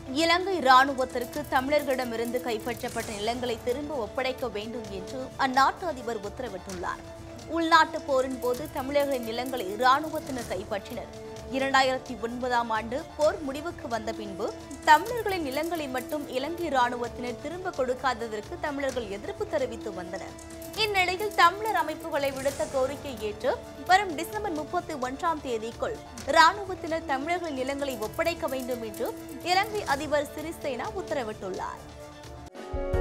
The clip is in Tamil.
இலங்கை ராணுவத்திற்கு தமிழர்களிடமிருந்து கைப்பற்றப்பட்ட நிலங்களை திரும்ப ஒப்படைக்க வேண்டும் என்று அந்நாட்டு அதிபர் உத்தரவிட்டுள்ளார் உள்நாட்டு போரின் போது தமிழர்களின் நிலங்களை ராணுவத்தினர் கைப்பற்றினர் இரண்டாயிரத்தி ஒன்பதாம் ஆண்டு போர் முடிவுக்கு வந்த பின்பு தமிழர்களின் நிலங்களை மட்டும் இலங்கை ராணுவத்தினர் திரும்ப கொடுக்காததற்கு தமிழர்கள் எதிர்ப்பு தெரிவித்து வந்தனர் இந்நிலையில் தமிழர் அமைப்புகளை விடுத்த கோரிக்கை ஏற்று வரும் டிசம்பர் முப்பத்தி ஒன்றாம் தேதிக்குள் ராணுவத்தினர் தமிழர்களின் நிலங்களை ஒப்படைக்க வேண்டும் என்று இலங்கை அதிபர் சிறிசேனா உத்தரவிட்டுள்ளார்